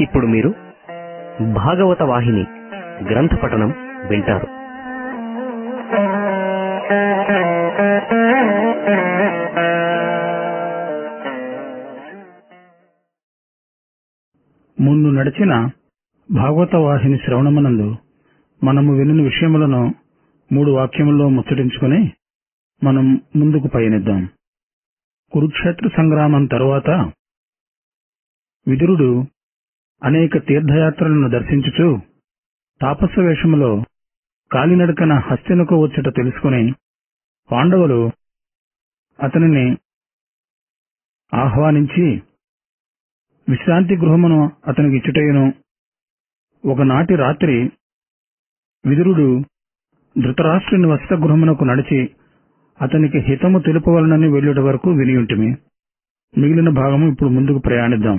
ఇప్పుడు మీరు భాగవత వాహిని గ్రంథ పఠనం వింటారు ముందు నడిచిన భాగవత వాహిని శ్రవణమనందు మనము వినిన విషయములను మూడు వాక్యముల్లో ముచ్చటించుకుని మనం ముందుకు పయనిద్దాం కురుక్షేత్ర సంగ్రామం తరువాత విదురుడు అనేక తీర్థయాత్రలను దర్శించుచు తాపస వేషములో కాలినడకన హస్తినకు వచ్చుట తెలుసుకుని పాండవులు అతనిని ఆహ్వానించి విశ్రాంతి గృహమును అతనికి ఇచ్చుటయును ఒకనాటి రాత్రి విదురుడు ధృతరాష్ట్రుని వసతగృహమునకు నడిచి అతనికి హితము తెలుపవలనని వెళ్ళుట వరకు వినియుంటిమి మిగిలిన భాగము ఇప్పుడు ముందుకు ప్రయాణిద్దాం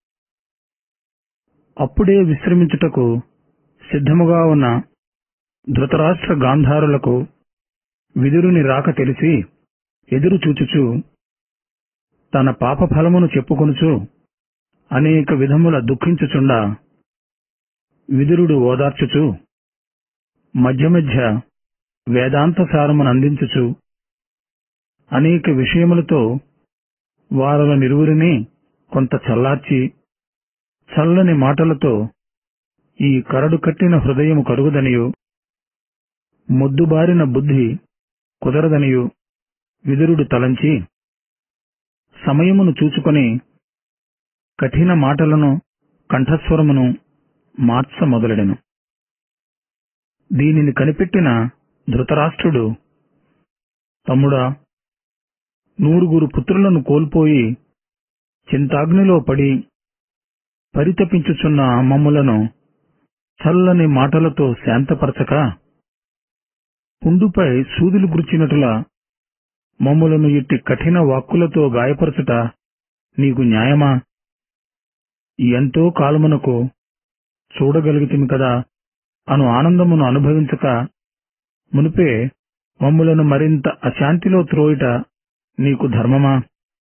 అప్పుడే విశ్రమించుటకు సిద్ధముగా ఉన్న ధృతరాష్ట్ర గాంధారులకు విదురుని రాక తెలిసి ఎదురు చూచుచు తన పాప ఫలమును చెప్పుకొనుచు అనేక విధముల దుఃఖించుచుండా విదురుడు ఓదార్చుచు మధ్య మధ్య వేదాంత సారమును అందించుచు అనేక విషయములతో వారుల నిరువురిని కొంత చల్లార్చి చల్లని మాటలతో ఈ కరడు కట్టిన హృదయము కరుగుదనియు మొద్దుబారిన బుద్ధి కుదరదనియు విదురుడు తలంచి సమయమును చూచుకొని కఠిన మాటలను కంఠస్వరమును మార్చ మొదలెడెను దీనిని కనిపెట్టిన ధృతరాష్ట్రుడు తమ్ముడా నూరుగురు పుత్రులను కోల్పోయి చింతాగ్నిలో పడి పరితపించుచున్న మమ్ములను చల్లని మాటలతో శాంతపరచక పుండుపై సూదులు గుర్చినట్ల మమ్ములను ఇట్టి కఠిన వాక్కులతో గాయపరచుట నీకు న్యాయమా ఎంతో కాలమునకు చూడగలుగుతుంది కదా అను ఆనందమును అనుభవించక మునిపే మమ్ములను మరింత అశాంతిలో త్రోయిట నీకు ధర్మమా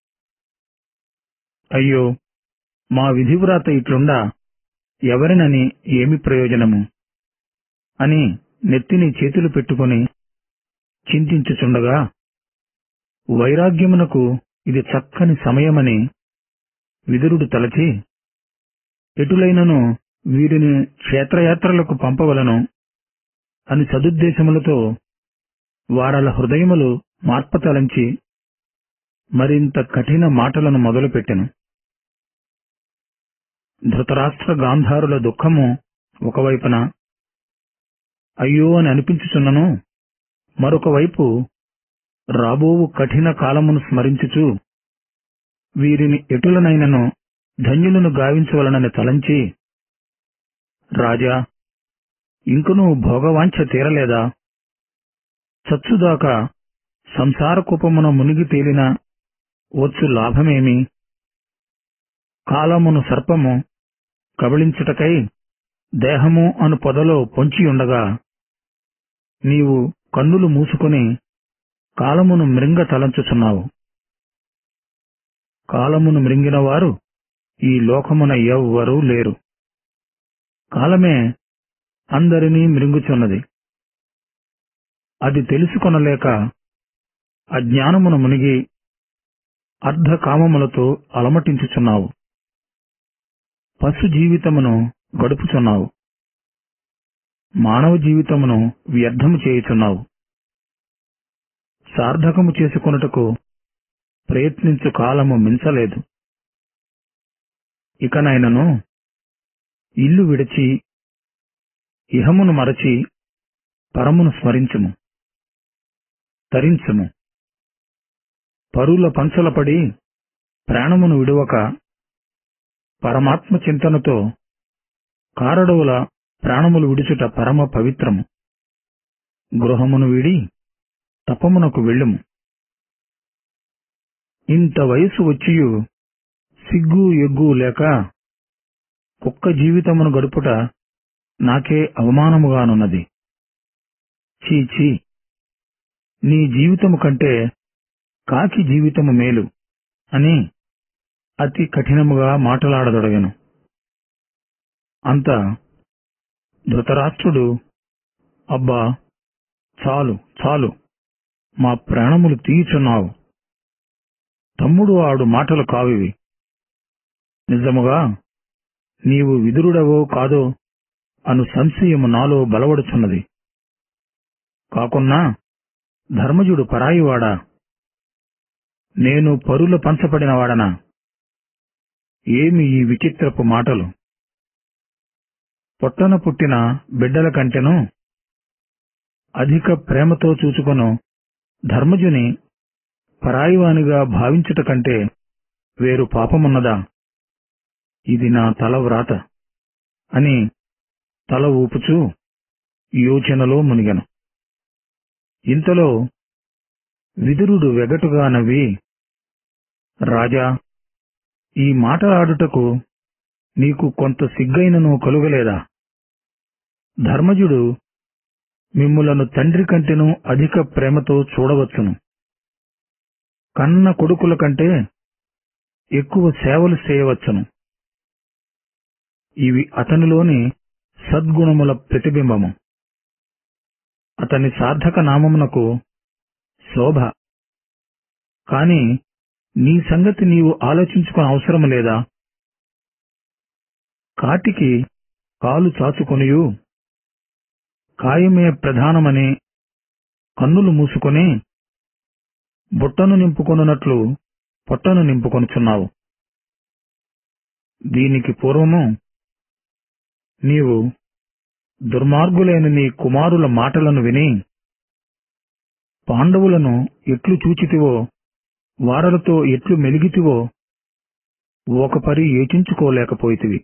అయ్యో మా విధివ్రాత ఇట్లుండా ఎవరినని ఏమి ప్రయోజనము అని నెత్తిని చేతులు పెట్టుకుని చింతించుచుండగా వైరాగ్యమునకు ఇది చక్కని సమయమని విదురుడు తలచి ఎటులైనను వీరిని క్షేత్రయాత్రలకు పంపవలను అని సదుద్దేశములతో వారల హృదయములు మార్పతలంచి మరింత కఠిన మాటలను మొదలుపెట్టెను ధృతరాష్ట్ర గాంధారుల దుఃఖము ఒకవైపున అయ్యో అని అనిపించుచున్నను మరొక వైపు రాబోవు కఠిన కాలమును స్మరించుచు వీరిని ఎటులనైనను ధన్యులను గావించవలనని తలంచి రాజా ఇంకనూ భోగవాంఛ తీరలేదా చచ్చుదాకా సంసార కూపమున మునిగి తేలిన వచ్చు లాభమేమి కాలమును సర్పము కబళించుటకై దేహము అను పొదలో పొంచియుండగా నీవు కన్నులు మూసుకొని కాలమును మృంగ తలంచుచున్నావు కాలమును మృంగిన వారు ఈ లోకమున ఎవ్వరూ లేరు కాలమే అందరినీ మృంగుచున్నది అది తెలుసుకొనలేక అజ్ఞానమును మునిగి అర్ధకామములతో అలమటించుచున్నావు పశు జీవితమును గడుపుచున్నావు మానవ జీవితమును వ్యర్థము చేయుచున్నావు సార్థకము చేసుకొనుటకు ప్రయత్నించు కాలము మించలేదు ఇకనైనను ఇల్లు విడిచి ఇహమును మరచి పరమును స్మరించుము తరించుము పరుల పంచలపడి ప్రాణమును విడువక పరమాత్మ చింతనతో కారడవుల ప్రాణములు విడుచుట పరమ పవిత్రము గృహమును విడి తపమునకు వెళ్ళుము ఇంత వయసు వచ్చియు సిగ్గు ఎగ్గు లేక కుక్క జీవితమును గడుపుట నాకే అవమానముగానున్నది చీ చీ నీ జీవితము కంటే కాకి జీవితము మేలు అని అతి కఠినముగా మాటలాడదొడగను అంత ధృతరాష్ట్రుడు అబ్బా చాలు చాలు మా ప్రాణములు తీయుచున్నావు తమ్ముడు ఆడు మాటలు కావివి నిజముగా నీవు విదురుడవో కాదో అను సంశయము నాలో బలవడుచున్నది కాకున్నా ధర్మజుడు పరాయివాడా నేను పరుల పంచపడినవాడనా ఏమి ఈ విచిత్రపు మాటలు పొట్టన పుట్టిన బిడ్డల కంటెను అధిక ప్రేమతో చూచుకొను ధర్మజుని పరాయివానిగా భావించుట కంటే వేరు పాపమున్నదా ఇది నా తల వ్రాత అని తల ఊపుచూ యోచనలో మునిగెను ఇంతలో విదురుడు వెగటుగా నవ్వి రాజా ఈ మాట ఆడుటకు నీకు కొంత సిగ్గైనను కలుగలేదా ధర్మజుడు మిమ్ములను తండ్రి కంటెను అధిక ప్రేమతో చూడవచ్చును కన్న కొడుకుల కంటే ఎక్కువ సేవలు చేయవచ్చును ఇవి అతనిలోని సద్గుణముల ప్రతిబింబము అతని సార్థక నామమునకు శోభ కాని నీ సంగతి నీవు ఆలోచించుకుని అవసరం లేదా కాటికి కాలు చాచుకొనియు కాయమే ప్రధానమని కన్నులు మూసుకొని బుట్టను నింపుకొనున్నట్లు పొట్టను నింపుకొనుచున్నావు దీనికి పూర్వము నీవు దుర్మార్గులైన నీ కుమారుల మాటలను విని పాండవులను ఎట్లు చూచితివో వారలతో ఎట్లు మెలిగితివో ఒక పరి యోచించుకోలేకపోయితివి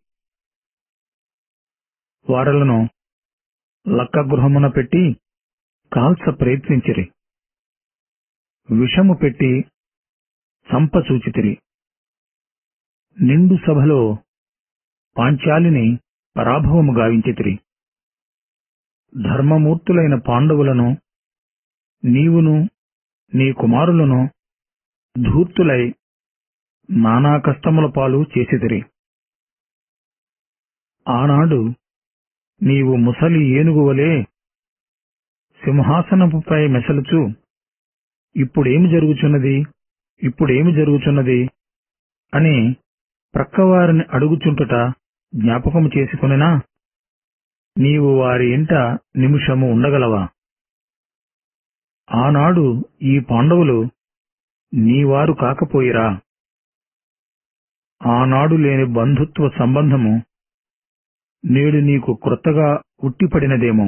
వారలను లక్కగృహమున పెట్టి కాల్చ ప్రయత్నించిరి విషము పెట్టి చంప చూచితిరి నిండు సభలో పాంచాలిని పరాభవము గావించితిరి ధర్మమూర్తులైన పాండవులను నీవును నీ కుమారులను ధూర్తులై నానా కష్టముల పాలు చేసిదిరి ఆనాడు నీవు ముసలి ఏనుగు వలె సింహాసనపుపై మెసలుచు ఇప్పుడేమి జరుగుచున్నది ఇప్పుడేమి జరుగుచున్నది అని ప్రక్కవారిని అడుగుచుంటుట జ్ఞాపకము చేసుకునినా నీవు వారి ఇంట నిమిషము ఉండగలవా ఆనాడు ఈ పాండవులు నీవారు కాకపోయిరా ఆనాడు లేని బంధుత్వ సంబంధము నేడు నీకు క్రొత్తగా ఉట్టిపడినదేమో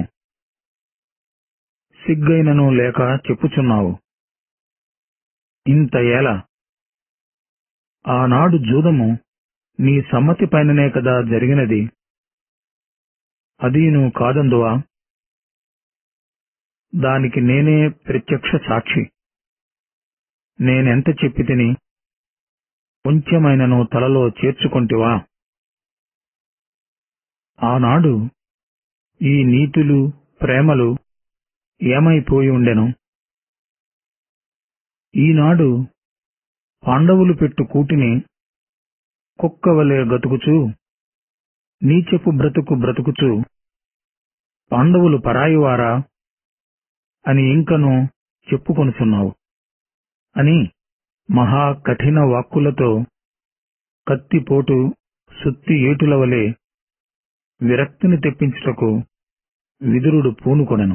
సిగ్గైనను లేక చెప్పుచున్నావు ఇంత ఏల ఆనాడు జూదము నీ సమ్మతి పైననే కదా జరిగినది అది నువ్వు కాదందువా దానికి నేనే ప్రత్యక్ష సాక్షి నేనెంత చెప్పి తిని కొంచెమైనను తలలో చేర్చుకొంటివా ఆనాడు ఈ నీతులు ప్రేమలు ఏమైపోయి ఉండెను ఈనాడు పాండవులు పెట్టు కూటిని కుక్కవలే గతుకుచూ నీచెపు బ్రతుకు బ్రతుకుచూ పాండవులు పరాయివారా అని ఇంకను చెప్పుకొనుచున్నావు అని మహా కఠిన వాక్కులతో కత్తిపోటు సుత్తి ఏటుల వలె విరక్తిని తెప్పించుటకు విదురుడు పూనుకొనెను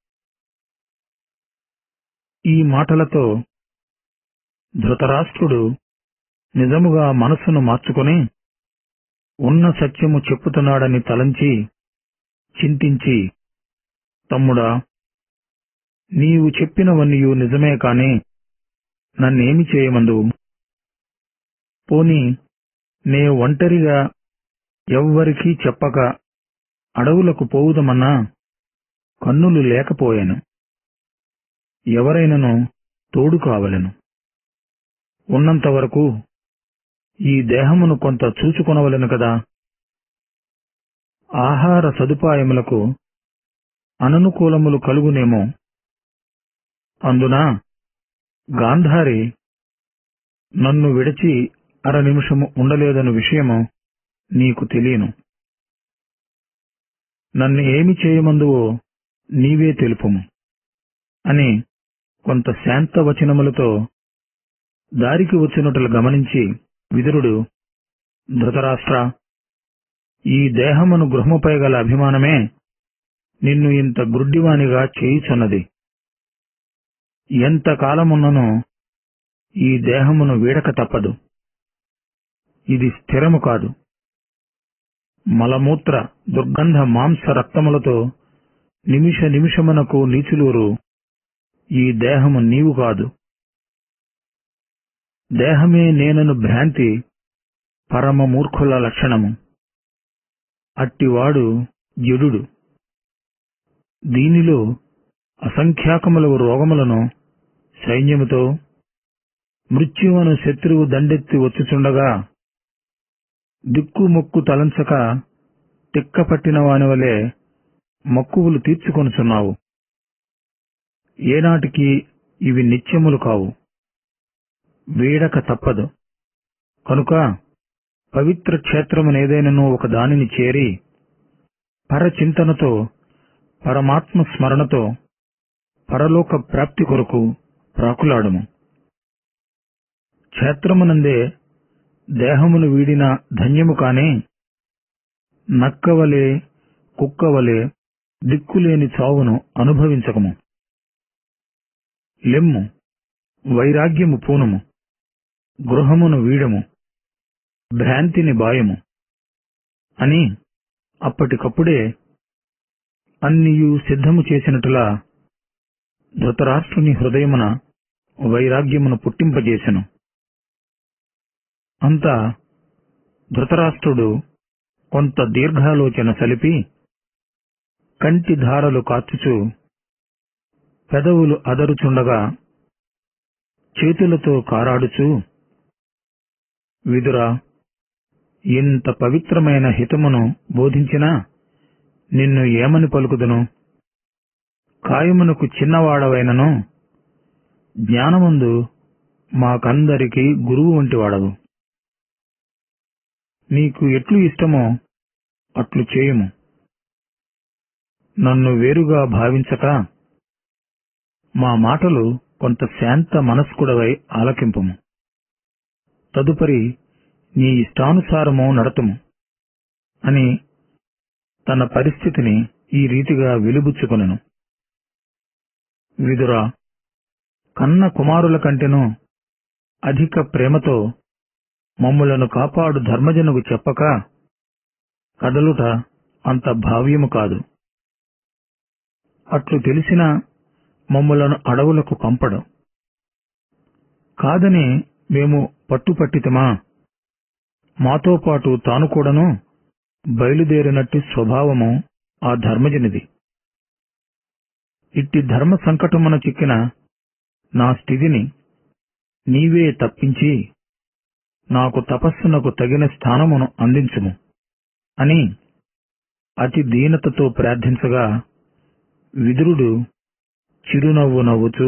ఈ మాటలతో ధృతరాష్ట్రుడు నిజముగా మనస్సును మార్చుకొని ఉన్న సత్యము చెప్పుతున్నాడని తలంచి చింతించి తమ్ముడా నీవు చెప్పినవన్నీయు నిజమే కాని నన్నేమి చేయమందువు పోని నే ఒంటరిగా ఎవ్వరికీ చెప్పక అడవులకు పోవుదమన్నా కన్నులు లేకపోయాను ఎవరైనను తోడు కావలెను ఉన్నంతవరకు ఈ దేహమును కొంత చూచుకొనవలెను కదా ఆహార సదుపాయములకు అననుకూలములు కలుగునేమో అందున గాంధారి నన్ను విడిచి అర నిమిషము ఉండలేదను విషయము నీకు తెలియను నన్ను ఏమి చేయమందువో నీవే తెలుపుము అని కొంత శాంత వచనములతో దారికి వచ్చినట్లు గమనించి విదురుడు ధృతరాష్ట్ర ఈ దేహమును గృహముపై గల అభిమానమే నిన్ను ఇంత గ్రుడ్డివానిగా చేయుచున్నది ఎంత కాలమున్ననో ఈ దేహమును వీడక తప్పదు ఇది స్థిరము కాదు మలమూత్ర దుర్గంధ మాంస రక్తములతో నిమిష నిమిషమునకు నీచులూరు ఈ దేహము నీవు కాదు దేహమే నేనను భ్రాంతి పరమ మూర్ఖుల లక్షణము అట్టివాడు జడుడు దీనిలో అసంఖ్యాకముల రోగములను సైన్యముతో మృత్యువును శత్రువు దండెత్తి వచ్చుచుండగా దిక్కుమొక్కు తలంచక తిక్కపట్టిన వాని వలె మక్కువలు తీర్చుకొనుచున్నావు ఏనాటికి ఇవి నిత్యములు కావు వీడక తప్పదు కనుక పవిత్ర క్షేత్రమునేదైనను ఒక దానిని చేరి పరచింతనతో పరమాత్మ స్మరణతో పరలోక ప్రాప్తి కొరకు ప్రాకులాడుము క్షేత్రమునందే దేహమును వీడిన ధన్యము కానే నక్కవలే కుక్కవలే దిక్కులేని చావును అనుభవించకము లెమ్ము వైరాగ్యము పూనుము గృహమును వీడము భ్రాంతిని బాయము అని అప్పటికప్పుడే అన్నియు సిద్ధము చేసినట్టులా ధృతరాష్ట్రుని హృదయమున వైరాగ్యమును పుట్టింపజేసెను అంతా ధృతరాష్ట్రుడు కొంత దీర్ఘాలోచన సలిపి కంటి ధారలు కార్చుచు పెదవులు అదరుచుండగా చేతులతో కారాడుచు విదురా ఇంత పవిత్రమైన హితమును బోధించినా నిన్ను ఏమని పలుకుదును కాయమునకు చిన్నవాడవైనను జ్ఞానమందు మాకందరికీ గురువు వంటివాడవు నీకు ఎట్లు ఇష్టమో అట్లు చేయుము నన్ను వేరుగా భావించక మా మాటలు కొంత శాంత మనస్కుడవై ఆలకింపుము తదుపరి నీ ఇష్టానుసారము నడతము అని తన పరిస్థితిని ఈ రీతిగా వెలుబుచ్చుకొనెను విదురా కన్న కుమారుల కంటెను అధిక ప్రేమతో మమ్ములను కాపాడు ధర్మజనుకు చెప్పక కదలుట అంత భావ్యము కాదు అట్లు తెలిసిన మమ్ములను అడవులకు పంపడు కాదని మేము పట్టుపట్టితమా మాతో పాటు తాను కూడాను బయలుదేరినట్టు స్వభావము ఆ ధర్మజనిది ఇట్టి ధర్మ సంకటమున చిక్కిన నా స్థితిని నీవే తప్పించి నాకు తపస్సునకు తగిన స్థానమును అందించుము అని అతి దీనతతో ప్రార్థించగా విదురుడు చిరునవ్వు నవ్వుచూ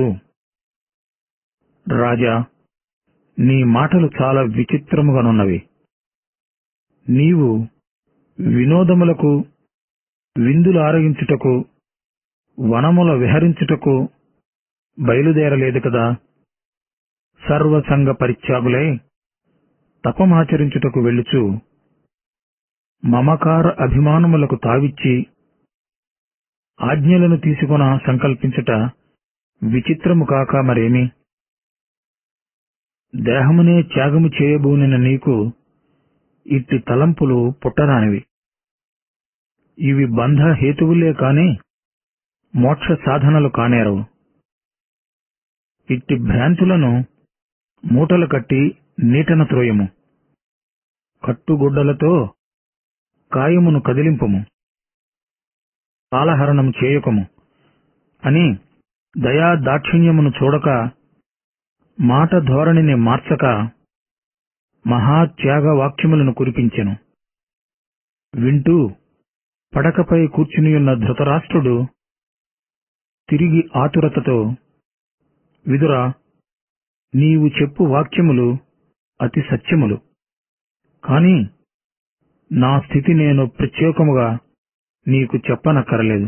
రాజా నీ మాటలు చాలా విచిత్రముగానున్నవి నీవు వినోదములకు విందులు ఆరగించుటకు వనముల విహరించుటకు బయలుదేరలేదు కదా సర్వసంగ పరిత్యాగులై తపమాచరించుటకు వెళ్ళుచు మమకార అభిమానములకు తావిచ్చి ఆజ్ఞలను తీసుకొన సంకల్పించుట విచిత్రము కాక మరేమి దేహమునే త్యాగము చేయబూనిన నీకు ఇట్టి తలంపులు పుట్టరానివి ఇవి బంధ హేతువులే కాని మోక్ష సాధనలు కానేరవు ఇట్టి భ్రాంతులను మూటలు కట్టి నీటన త్రోయము కట్టుగుడ్డలతో కాయమును కదిలింపుము కాలహరణం చేయకము అని దయా దాక్షిణ్యమును చూడక మాట ధోరణిని మార్చక మహాత్యాగ వాక్యములను కురిపించెను వింటూ పడకపై కూర్చునియున్న ధృతరాష్ట్రుడు తిరిగి ఆతురతతో విదురా నీవు చెప్పు వాక్యములు అతి సత్యములు కాని నా స్థితి నేను ప్రత్యేకముగా నీకు చెప్పనక్కరలేదు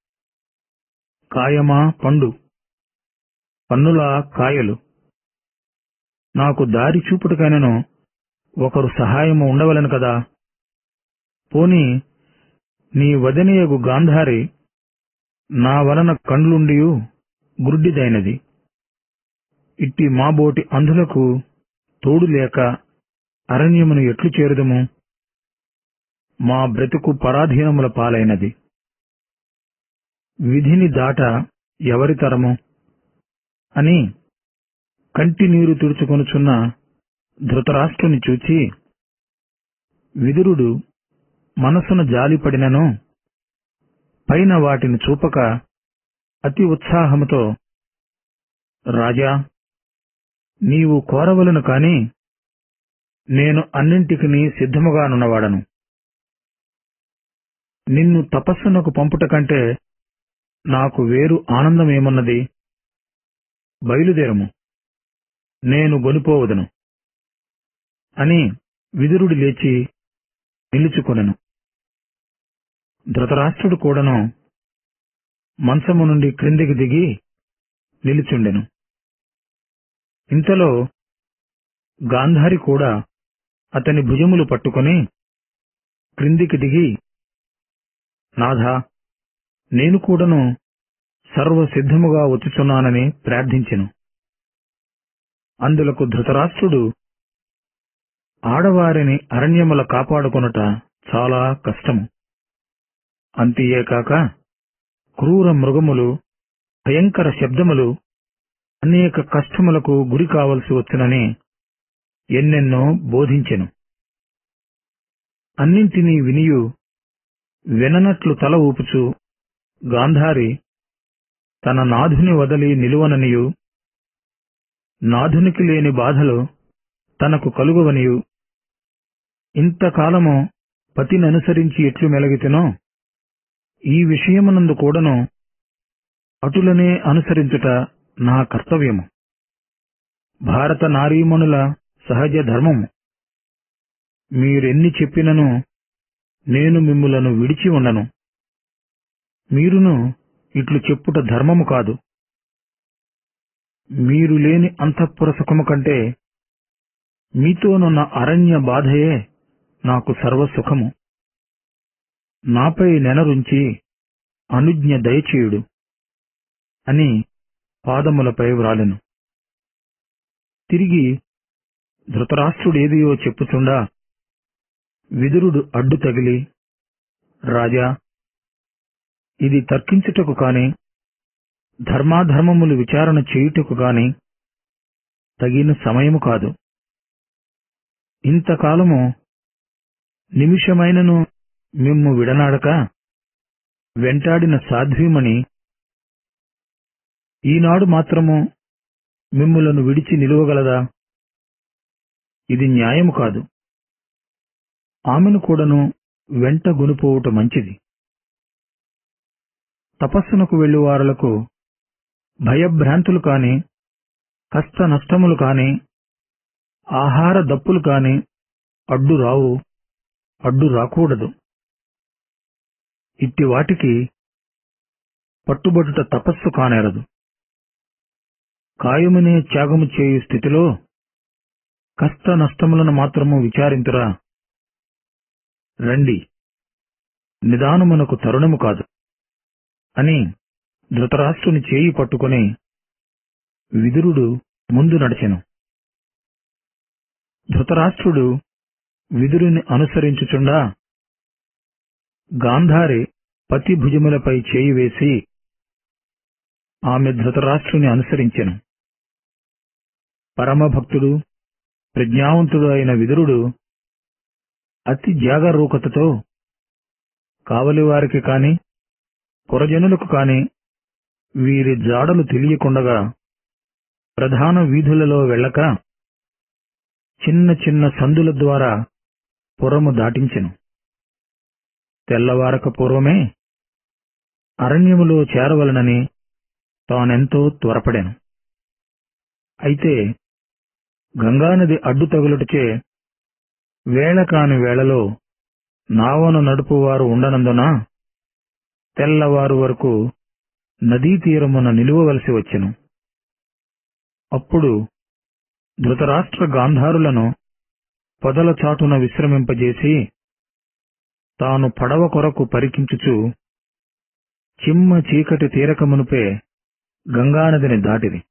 కాయమా పండు పన్నులా కాయలు నాకు దారి చూపుటకైనను ఒకరు సహాయము ఉండవలను కదా పోని నీ వదనయగు గాంధారి నా వలన కండ్లుండియు గుడ్డిదైనది ఇట్టి మాబోటి అంధులకు తోడు లేక అరణ్యమును ఎట్లు చేరుదము మా బ్రతుకు పరాధీనముల పాలైనది విధిని దాట ఎవరి తరము అని కంటి నీరు తుడుచుకొనుచున్న ధృతరాష్ట్రుని చూచి విదురుడు మనసున జాలిపడినను పైన వాటిని చూపక అతి ఉత్సాహముతో రాజా నీవు కోరవలను కాని నేను అన్నింటికి సిద్ధముగానున్నవాడను నిన్ను తపస్సునకు పంపుట కంటే నాకు వేరు ఆనందమేమున్నది బయలుదేరము నేను గొనిపోవదను అని విదురుడు లేచి నిలుచుకొనెను ధృతరాష్ట్రుడు కూడాను మంచము నుండి క్రిందికి దిగి నిలుచుండెను ఇంతలో గాంధారి కూడా అతని భుజములు పట్టుకొని క్రిందికి దిగి నాథా నేను కూడాను సర్వసిద్ధముగా వచ్చుచున్నానని ప్రార్థించెను అందులకు ధృతరాష్ట్రుడు ఆడవారిని అరణ్యముల కాపాడుకొనుట చాలా కష్టము అంతియే కాక క్రూర మృగములు భయంకర శబ్దములు అనేక కష్టములకు గురి కావలసి వచ్చునని ఎన్నెన్నో బోధించెను అన్నింటినీ వినియు విననట్లు తల ఊపుచు గాంధారి తన నాథుని వదలి నిలువననియు నాథునికి లేని బాధలు తనకు కలుగవనియు ఇంతకాలము పతిననుసరించి ఎట్లు మెలగితెనో ఈ విషయమునందు కూడాను అటులనే అనుసరించుట నా కర్తవ్యము భారత నారీమణుల సహజ ధర్మము మీరెన్ని చెప్పినను నేను మిమ్ములను విడిచి ఉండను మీరును ఇట్లు చెప్పుట ధర్మము కాదు మీరు లేని అంతఃపుర సుఖము కంటే మీతోనున్న అరణ్య బాధయే నాకు సర్వసుఖము నాపై నెనరుంచి అనుజ్ఞ దయచేయుడు అని పాదములపై వ్రాలెను తిరిగి ధృతరాష్ట్రుడేదియో చెప్పుచుండా విదురుడు అడ్డు తగిలి రాజా ఇది తర్కించుటకు కాని ధర్మాధర్మములు విచారణ చేయుటకు గాని తగిన సమయము కాదు ఇంతకాలము నిమిషమైనను మిమ్ము విడనాడక వెంటాడిన సాధ్వీమణి ఈనాడు మాత్రము మిమ్ములను విడిచి నిలువగలదా ఇది న్యాయము కాదు ఆమెను కూడాను వెంట గొనిపోవుట మంచిది తపస్సునకు వెళ్ళువారులకు భయభ్రాంతులు కాని కష్ట నష్టములు కాని ఆహార దప్పులు కాని అడ్డు రావు అడ్డు రాకూడదు ఇట్టి వాటికి పట్టుబడుట తపస్సు కానేరదు కాయమునే త్యాగము చేయు స్థితిలో కష్ట నష్టములను మాత్రము విచారింతురా రండి నిదానమునకు తరుణము కాదు అని ధృతరాష్ట్రుని చేయి పట్టుకుని విదురుడు ముందు నడిచెను ధృతరాష్ట్రుడు విదురుని అనుసరించుచుండా గాంధారి పతి భుజములపై చేయి వేసి ఆమె ధృతరాష్ట్రుని అనుసరించెను పరమభక్తుడు ప్రజ్ఞావంతుడు అయిన విదురుడు అతి జాగరూకతతో కావలివారికి కాని పురజనులకు కాని వీరి జాడలు తెలియకుండగా ప్రధాన వీధులలో వెళ్ళక చిన్న చిన్న సందుల ద్వారా పురము దాటించెను తెల్లవారక పూర్వమే అరణ్యములో చేరవలనని తానెంతో త్వరపడాను అయితే గంగానది అడ్డు తగులుటచే వేళ కాని వేళలో నావను నడుపువారు ఉండనందున తెల్లవారు వరకు నదీ తీరమున నిలువవలసి వచ్చెను అప్పుడు ధృతరాష్ట్ర గాంధారులను పొదల చాటున విశ్రమింపజేసి తాను పడవ కొరకు పరికించుచు చిమ్మ చీకటి తీరకమునుపే గంగానదిని దాటిది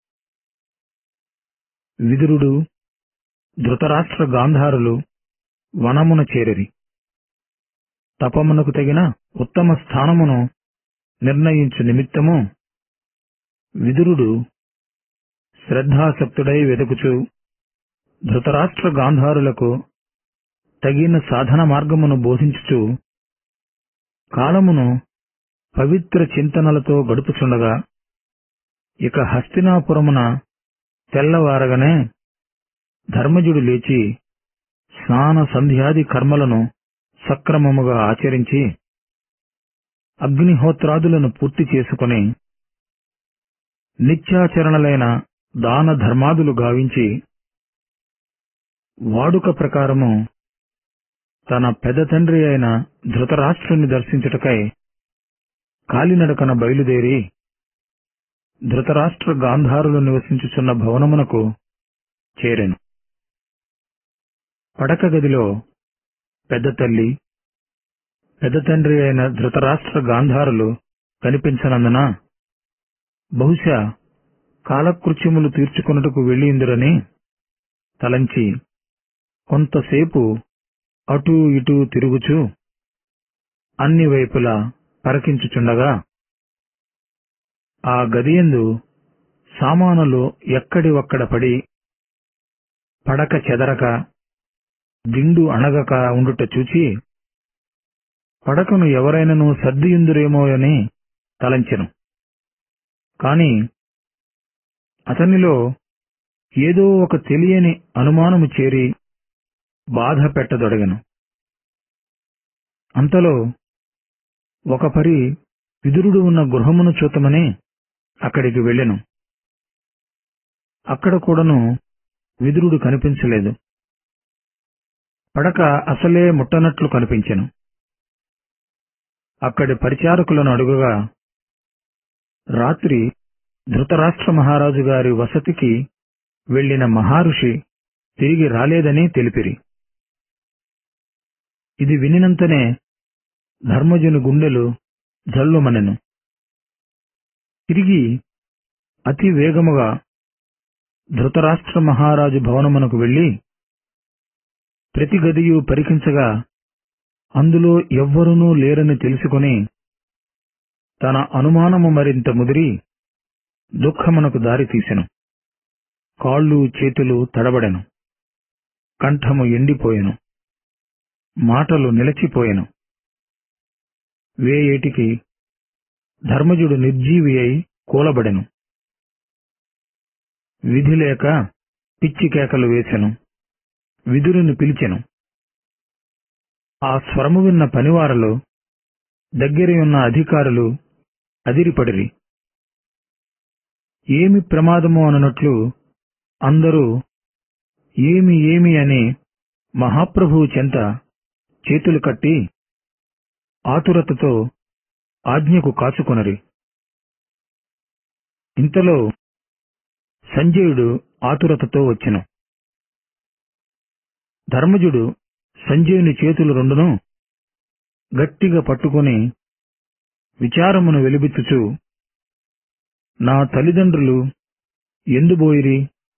విదురుడు ధృతరాష్ట్ర గాంధారులు వనమున చేరిరి తపమునకు తగిన ఉత్తమ స్థానమును నిర్ణయించు నిమిత్తము విదురుడు శ్రద్ధాసక్తుడై వెతుకుచు ధృతరాష్ట్ర గాంధారులకు తగిన సాధన మార్గమును బోధించుచు కాలమును పవిత్ర చింతనలతో గడుపుచుండగా ఇక హస్తినాపురమున తెల్లవారగనే ధర్మజుడు లేచి స్నాన సంధ్యాది కర్మలను సక్రమముగా ఆచరించి అగ్నిహోత్రాదులను పూర్తి చేసుకుని నిత్యాచరణలైన దాన ధర్మాదులు గావించి వాడుక ప్రకారము తన పెద్ద తండ్రి అయిన ధృతరాష్ట్రుని దర్శించుటకై కాలినడకన బయలుదేరి ధృతరాష్ట్ర గాంధారులు నివసించుచున్న భవనమునకు చేరెను పడక గదిలో పెద్ద తల్లి పెద్ద తండ్రి అయిన ధృతరాష్ట్ర గాంధారులు కనిపించనందున బహుశా కాలకృత్యములు తీర్చుకొనుటకు వెళ్ళిందిరని తలంచి కొంతసేపు అటూ ఇటూ తిరుగుచూ అన్ని వైపులా పరకించుచుండగా ఆ గదియందు సామానులు ఎక్కడి ఒక్కడ పడి పడక చెదరక దిండు అణగక ఉండుట చూచి పడకను ఎవరైనను సర్దియుందురేమోయని తలంచెను కాని అతనిలో ఏదో ఒక తెలియని అనుమానము చేరి బాధ పెట్టదొడగను అంతలో ఒక పరి విదురుడు ఉన్న గృహమును చూతమని అక్కడికి వెళ్ళెను అక్కడ కూడాను విదురుడు కనిపించలేదు పడక అసలే ముట్టనట్లు కనిపించెను అక్కడి పరిచారకులను అడుగుగా రాత్రి ధృతరాష్ట్ర మహారాజు గారి వసతికి వెళ్లిన మహారుషి తిరిగి రాలేదని తెలిపిరి ఇది వినినంతనే ధర్మజుని గుండెలు జల్లుమనెను తిరిగి అతి వేగముగా ధృతరాష్ట్ర మహారాజు భవనమునకు వెళ్లి ప్రతి గదియు పరికించగా అందులో ఎవ్వరునూ లేరని తెలుసుకొని తన అనుమానము మరింత ముదిరి దుఃఖమునకు దారి తీసెను కాళ్ళు చేతులు తడబడెను కంఠము ఎండిపోయెను మాటలు నిలచిపోయెను వేయేటికి ధర్మజుడు నిర్జీవి అయి కూలబడెను విధి లేక పిచ్చి కేకలు వేసెను విదురుని పిలిచెను ఆ స్వరము విన్న పనివారలు దగ్గర ఉన్న అధికారులు అదిరిపడిరి ఏమి ప్రమాదము అననట్లు అందరూ ఏమి ఏమి అని మహాప్రభువు చెంత చేతులు కట్టి ఆతురతతో ఆజ్ఞకు కాచుకొనరి ఇంతలో సంజయుడు ఆతురతతో వచ్చెను ధర్మజుడు సంజయుని చేతులు రెండును గట్టిగా పట్టుకుని విచారమును వెలిబిచ్చుచు నా తల్లిదండ్రులు ఎందుబోయిరి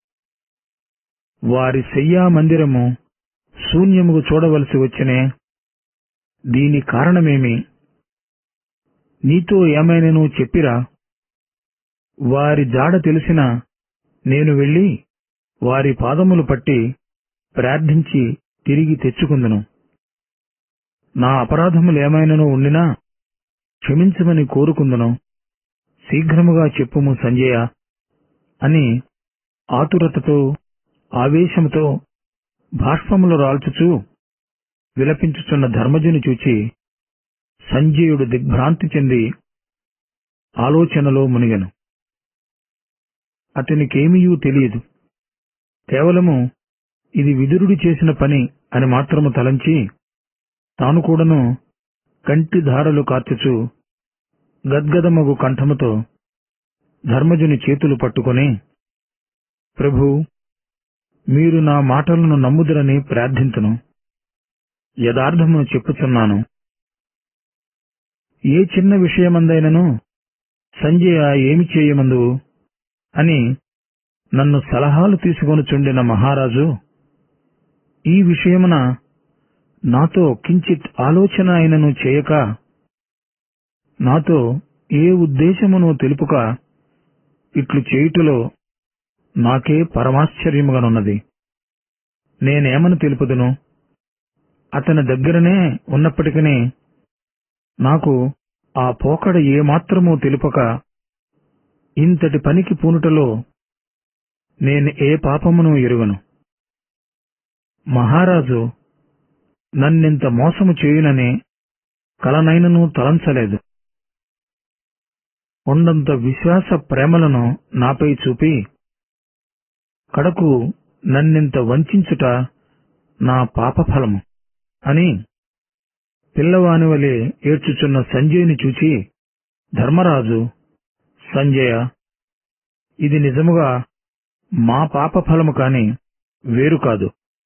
వారి శయ్యా మందిరము శూన్యముగు చూడవలసి వచ్చనే దీని కారణమేమి నీతో ఏమైనను చెప్పిరా వారి జాడ తెలిసిన నేను వెళ్లి వారి పాదములు పట్టి ప్రార్థించి తిరిగి తెచ్చుకుందును నా అపరాధములేమైనను ఉండినా క్షమించమని కోరుకుందును శీఘ్రముగా చెప్పుము సంజయ అని ఆతురతతో ఆవేశముతో బాష్పములు రాల్చుచూ విలపించుచున్న ధర్మజుని చూచి సంజయుడు దిగ్భ్రాంతి చెంది ఆలోచనలో మునిగెను అతనికేమీయూ తెలియదు కేవలము ఇది విదురుడు చేసిన పని అని మాత్రము తలంచి తాను కూడాను కంటి ధారలు కార్చుచు గద్గదమగు కంఠముతో ధర్మజుని చేతులు పట్టుకొని ప్రభు మీరు నా మాటలను నమ్ముదురని ప్రార్థింతును యథార్థమును చెప్పుచున్నాను ఏ చిన్న విషయమందైనను సంజయ ఏమి చేయమందు అని నన్ను సలహాలు తీసుకొనుచుండిన మహారాజు ఈ విషయమున నాతో కించిత్ ఆలోచన అయినను చేయక నాతో ఏ ఉద్దేశమును తెలుపుక ఇట్లు చేయుటలో నాకే పరమాశ్చర్యముగానున్నది నేనేమని తెలుపుదును అతని దగ్గరనే ఉన్నప్పటికీ నాకు ఆ పోకడ ఏమాత్రమూ తెలుపక ఇంతటి పనికి పూనుటలో నేను ఏ పాపమును ఎరుగను మహారాజు నన్నింత మోసము చేయునని కలనైనను తలంచలేదు కొండంత విశ్వాస ప్రేమలను నాపై చూపి కడకు నన్నింత వంచుట నా పాపఫలము అని పిల్లవాని వలె ఏడ్చుచున్న సంజయుని చూచి ధర్మరాజు సంజయ ఇది నిజముగా మా పాపఫలము కాని వేరు కాదు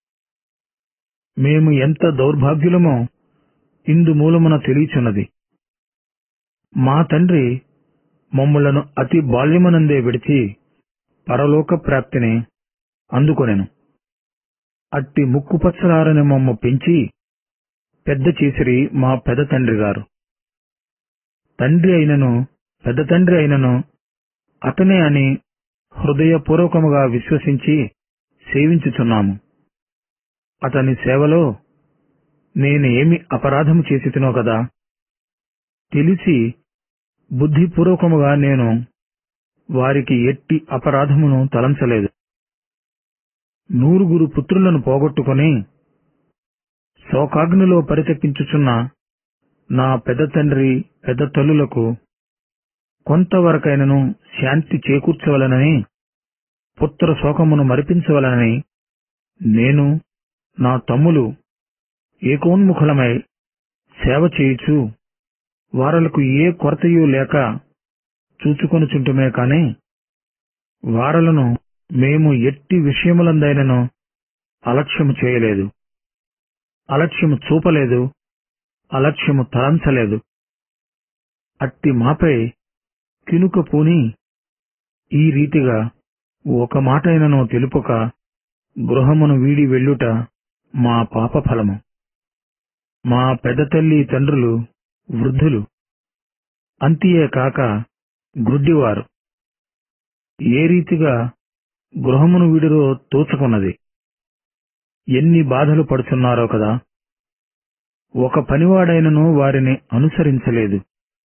మేము ఎంత దౌర్భాగ్యులమో ఇందు మూలమున తెలియచున్నది మా తండ్రి మమ్ములను అతి బాల్యమునందే విడిచి పరలోక ప్రాప్తిని అందుకొనెను అట్టి ముక్కుపచ్చలారని మమ్మ పెంచి పెద్ద చేసిరి మా పెద్ద తండ్రి గారు తండ్రి అయినను పెద్ద తండ్రి అయినను అతనే అని హృదయపూర్వకముగా విశ్వసించి సేవించుచున్నాము అతని సేవలో నేను ఏమి అపరాధము చేసితినో కదా తెలిసి బుద్ధిపూర్వకముగా నేను వారికి ఎట్టి అపరాధమును తలంచలేదు నూరుగురు పుత్రులను పోగొట్టుకొని శోకాగ్నిలో పరితపించుచున్న నా పెద్ద తండ్రి పెద్ద తల్లులకు కొంతవరకైనను శాంతి చేకూర్చవలనని పుత్ర శోకమును మరిపించవలనని నేను నా తమ్ములు ఏకోన్ముఖులమై సేవ చేయుచు వారలకు ఏ కొరతయూ లేక చూచుకొనుచుంటుమే కాని వారలను మేము ఎట్టి విషయములందైనను అలక్ష్యము చేయలేదు అలక్ష్యము చూపలేదు అలక్ష్యము తలంచలేదు అట్టి మాపై కినుక పూని ఈ రీతిగా ఒక మాటైనను తెలుపక గృహమును వీడి వెళ్ళుట మా పాప ఫలము మా పెద్ద తల్లి తండ్రులు వృద్ధులు అంతియే కాక గ్రుడ్డివారు ఏ రీతిగా గృహమును వీడిరో తోచుకున్నది ఎన్ని బాధలు పడుతున్నారో కదా ఒక పనివాడైనను వారిని అనుసరించలేదు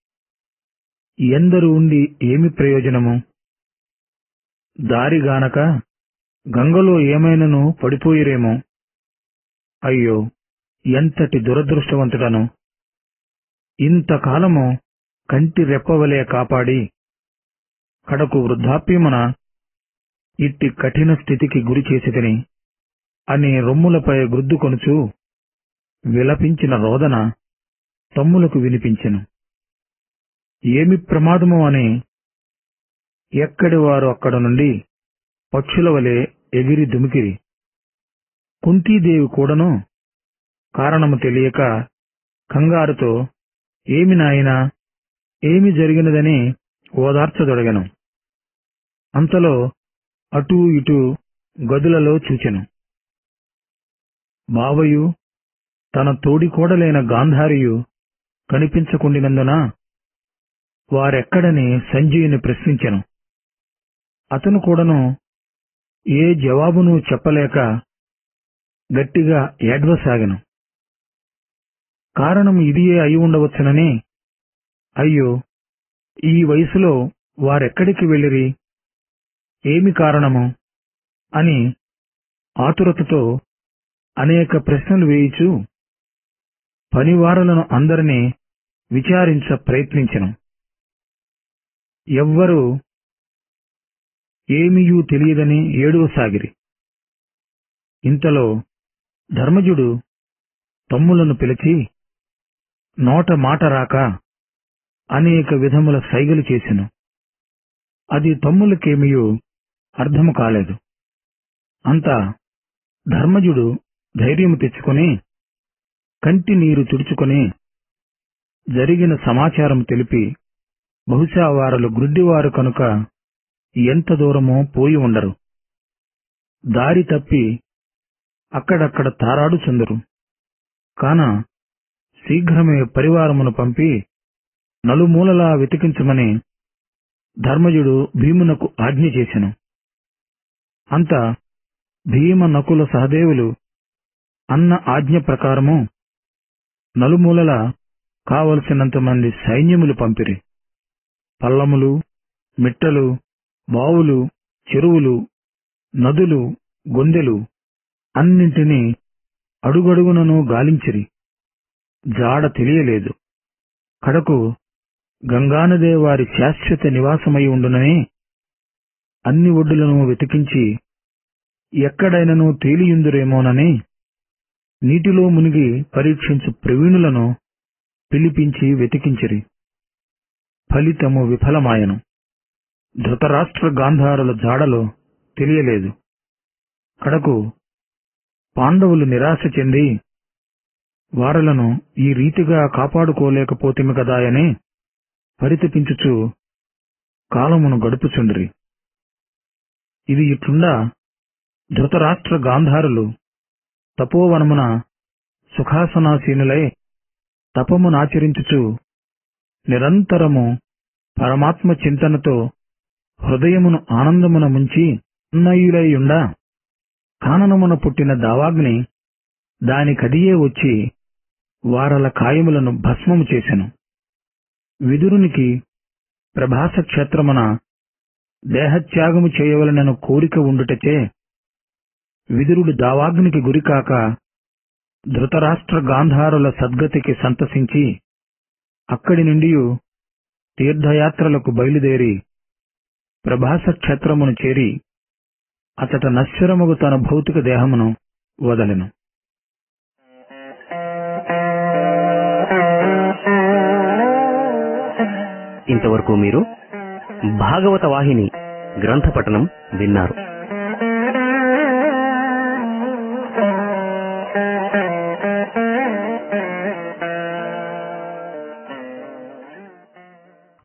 ఎందరు ఉండి ఏమి ప్రయోజనము దారిగానక గంగలో ఏమైనను పడిపోయిరేమో అయ్యో ఎంతటి దురదృష్టవంతుడను ఇంతకాలము కంటి రెప్పవలే కాపాడి కడకు వృద్ధాప్యమున ఇట్టి కఠిన స్థితికి గురి చేసితిని అని రొమ్ములపై గుద్దుకొనుచు విలపించిన రోదన తమ్ములకు వినిపించెను ఏమి ప్రమాదము అని ఎక్కడి వారు అక్కడ నుండి పక్షుల వలె ఎగిరి దుమికిరి కుంతీదేవి కూడాను కారణము తెలియక కంగారుతో ఏమి నాయనా ఏమి జరిగినదని ఓదార్చదొడగను అంతలో అటూ ఇటూ గదులలో చూచెను బావయు తన తోడికోడలైన గాంధారియు కనిపించకుండినందున వారెక్కడని సంజయుని ప్రశ్నించెను అతను కూడాను ఏ జవాబును చెప్పలేక గట్టిగా ఏడ్వసాగెను కారణం ఇదియే అయి ఉండవచ్చునని అయ్యో ఈ వయసులో వారెక్కడికి వెళ్ళిరి ఏమి కారణము అని ఆతురతతో అనేక ప్రశ్నలు వేయిచు పనివారులను అందరినీ విచారించ ప్రయత్నించెను ఎవ్వరూ ఏమియూ తెలియదని ఏడవసాగిరి ఇంతలో ధర్మజుడు తమ్ములను పిలిచి నోట మాట రాక అనేక విధముల సైగలు చేసెను అది తమ్ములకేమియో అర్థము కాలేదు అంతా ధర్మజుడు ధైర్యము తెచ్చుకొని కంటి నీరు తుడుచుకొని జరిగిన సమాచారం తెలిపి బహుశా వారలు గ్రుడ్డివారు కనుక ఎంత దూరమో పోయి ఉండరు దారి తప్పి అక్కడక్కడ తారాడుచుందరు కాన శీఘ్రమే పరివారమును పంపి నలుమూలలా వెతికించమని ధర్మజుడు భీమునకు ఆజ్ఞ చేసెను అంత భీమ నకుల సహదేవులు అన్న ఆజ్ఞ ప్రకారము నలుమూలల కావలసినంత మంది సైన్యములు పంపిరి పల్లములు మిట్టలు బావులు చెరువులు నదులు గొందెలు అన్నింటినీ అడుగడుగునను గాలించిరి జాడ తెలియలేదు కడకు గంగానదే వారి శాశ్వత నివాసమై ఉండునని అన్ని ఒడ్డులను వెతికించి ఎక్కడైనను తేలియుందురేమోనని నీటిలో మునిగి పరీక్షించు ప్రవీణులను పిలిపించి వెతికించిరి ఫలితము విఫలమాయను ధృతరాష్ట్ర గాంధారుల జాడలో తెలియలేదు కడకు పాండవులు నిరాశ చెంది వారలను ఈ రీతిగా కాపాడుకోలేకపోతిమి కదాయని పరితపించుచు కాలమును గడుపుచుండ్రి ఇది ఇట్లుండా ధృతరాష్ట్ర గాంధారులు తపోవనమున సుఖాసనాసీనులై తపమునాచరించుచు నిరంతరము పరమాత్మ చింతనతో హృదయమును ఆనందమున ముంచి ఉన్నయులైయుండా కాననమున పుట్టిన దావాగ్ని దానికదియే వచ్చి వారల కాయములను భస్మము చేసెను విదురునికి ప్రభాస క్షేత్రమున దేహత్యాగము చేయవలనను కోరిక ఉండుటచే విదురుడు దావాగ్నికి గురికాక ధృతరాష్ట్ర గాంధారుల సద్గతికి సంతసించి అక్కడి నుండి తీర్థయాత్రలకు బయలుదేరి ప్రభాస క్షేత్రమును చేరి అతట నశ్వరముగు తన భౌతిక దేహమును వదలెను ఇంతవరకు మీరు భాగవత వాహిని గ్రంథ పఠనం విన్నారు